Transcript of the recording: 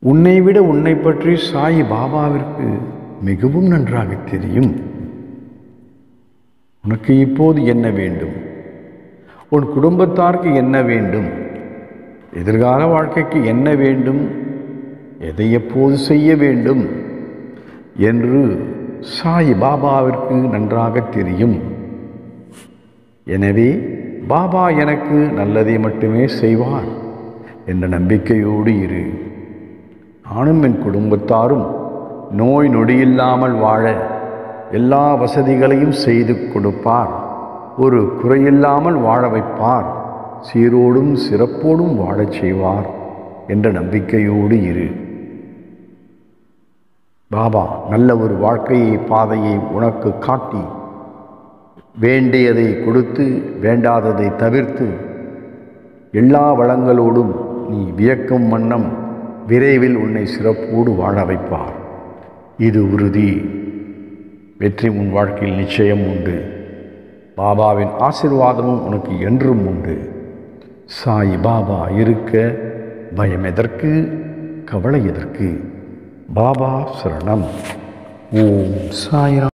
உன்னை விட உன்னை பற்றி சாய் பாபாவிற்கு மிகவும் நன்றாக தெரியும் உனக்கு இப்போது என்ன வேண்டும் உன் குடும்பத்தாருக்கு என்ன வேண்டும் எதிர்கால வாழ்க்கைக்கு என்ன வேண்டும் எதை எப்போது செய்ய வேண்டும் என்று சாய் பாபாவிற்கு நன்றாக தெரியும் எனவே பாபா எனக்கு நல்லதை மட்டுமே செய்வார் என்ற நம்பிக்கையோடு இரு நானும் என் குடும்பத்தாரும் நோய் நொடியில்லாமல் வாழ எல்லா வசதிகளையும் செய்து கொடுப்பார் ஒரு குறையில்லாமல் வாழ வைப்பார் சீரோடும் சிறப்போடும் வாழச் செய்வார் என்ற நம்பிக்கையோடு இரு பாபா நல்ல ஒரு வாழ்க்கையை பாதையை உனக்கு காட்டி வேண்டியதை கொடுத்து வேண்டாததை தவிர்த்து எல்லா வளங்களோடும் நீ வியக்கும் வண்ணம் விரைவில் உன்னை சிறப்போடு வாழ வைப்பார் இது உறுதி வெற்றி உன் வாழ்க்கையில் நிச்சயம் உண்டு பாபாவின் ஆசிர்வாதமும் உனக்கு என்றும் உண்டு சாய் பாபா இருக்க பயம் எதற்கு கவலை எதற்கு பாபா சரணம் ஓம் சாய்ராம்